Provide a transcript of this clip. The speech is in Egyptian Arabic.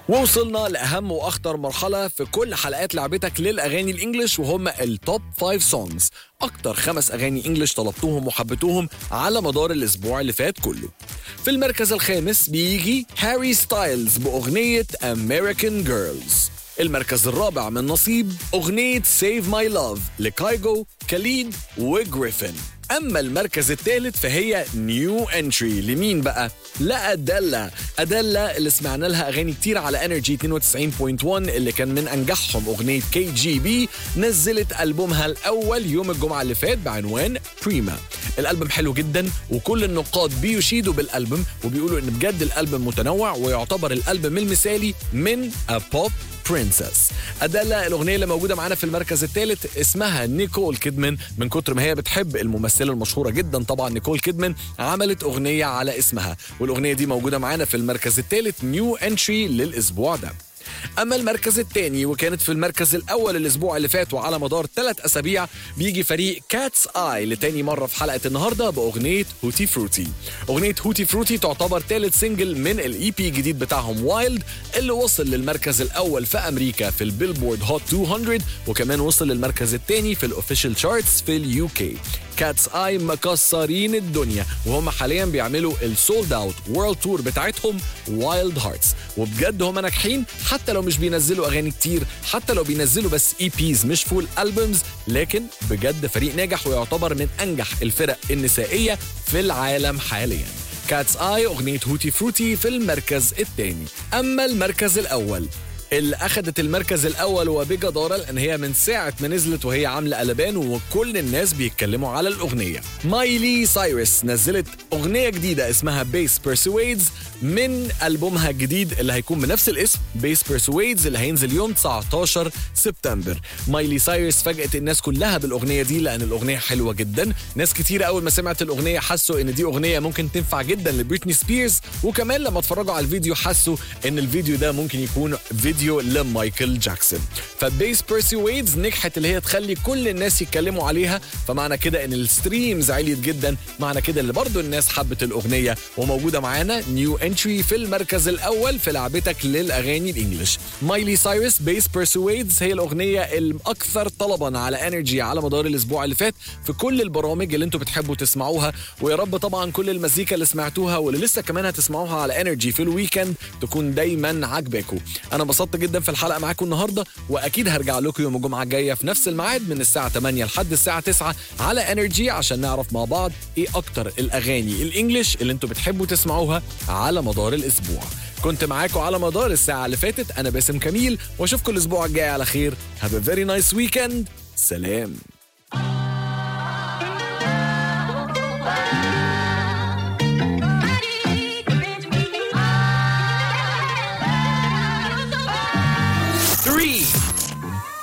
ووصلنا لأهم وأخطر مرحلة في كل حلقات لعبتك للأغاني الإنجليش وهم التوب 5 سونجز أكتر خمس أغاني إنجليش طلبتوهم وحبيتوهم على مدار الأسبوع اللي فات كله في المركز الخامس بيجي هاري ستايلز بأغنية American Girls المركز الرابع من نصيب أغنية Save My Love لكايجو كاليد وجريفن أما المركز الثالث فهي نيو انتري لمين بقى؟ لا أدلة أدلة اللي سمعنا لها أغاني كتير على انرجي 92.1 اللي كان من أنجحهم أغنية كي جي بي نزلت ألبومها الأول يوم الجمعة اللي فات بعنوان بريما الألبوم حلو جدا وكل النقاد بيشيدوا بالألبوم وبيقولوا إن بجد الألبوم متنوع ويعتبر الألبوم المثالي من بوب برنسس أدالا الأغنية اللي موجودة معانا في المركز الثالث اسمها نيكول كيدمان من كتر ما هي بتحب الممثلة المشهورة جدا طبعا نيكول كيدمان عملت أغنية على اسمها والأغنية دي موجودة معانا في المركز الثالث نيو انتري للأسبوع ده اما المركز الثاني وكانت في المركز الاول الاسبوع اللي فات وعلى مدار ثلاث اسابيع بيجي فريق كاتس اي لتاني مره في حلقه النهارده باغنيه هوتي فروتي اغنيه هوتي فروتي تعتبر ثالث سنجل من الاي بي الجديد بتاعهم وايلد اللي وصل للمركز الاول في امريكا في البيلبورد هوت 200 وكمان وصل للمركز الثاني في الاوفيشال شارتس في اليو كي كاتس اي مكسرين الدنيا وهم حاليا بيعملوا السولد اوت وورلد تور بتاعتهم وايلد هارتس وبجد هم ناجحين حتى لو مش بينزلوا اغاني كتير حتى لو بينزلوا بس اي بيز مش فول البومز لكن بجد فريق ناجح ويعتبر من انجح الفرق النسائيه في العالم حاليا كاتس اي اغنيه هوتي فروتي في المركز الثاني اما المركز الاول اللي اخذت المركز الاول وبجداره لان هي من ساعه ما نزلت وهي عامله قلبان وكل الناس بيتكلموا على الاغنيه مايلي سايرس نزلت اغنيه جديده اسمها بيس بيرسويدز من البومها الجديد اللي هيكون بنفس الاسم بيس بيرسويدز اللي هينزل يوم 19 سبتمبر مايلي سايرس فاجأت الناس كلها بالاغنيه دي لان الاغنيه حلوه جدا ناس كتير اول ما سمعت الاغنيه حسوا ان دي اغنيه ممكن تنفع جدا لبريتني سبيرز وكمان لما اتفرجوا على الفيديو حسوا ان الفيديو ده ممكن يكون فيديو لمايكل جاكسون فبيس بيرسويدز نجحت اللي هي تخلي كل الناس يتكلموا عليها فمعنى كده ان الستريمز عليت جدا معنى كده اللي برضو الناس حبت الاغنيه وموجوده معانا نيو انتري في المركز الاول في لعبتك للاغاني الانجليش مايلي سايرس بيس بيرسويدز هي الاغنيه الاكثر طلبا على انرجي على مدار الاسبوع اللي فات في كل البرامج اللي انتم بتحبوا تسمعوها ويا رب طبعا كل المزيكا اللي سمعتوها واللي لسه كمان هتسمعوها على انرجي في الويكند تكون دايما عاجباكم انا انبسطت جدا في الحلقه معاكم النهارده واكيد هرجع لكم يوم الجمعه الجايه في نفس الميعاد من الساعه 8 لحد الساعه 9 على انرجي عشان نعرف مع بعض ايه اكتر الاغاني الانجليش اللي انتم بتحبوا تسمعوها على مدار الاسبوع كنت معاكم على مدار الساعه اللي فاتت انا باسم كميل واشوفكم الاسبوع الجاي على خير have a very nice weekend سلام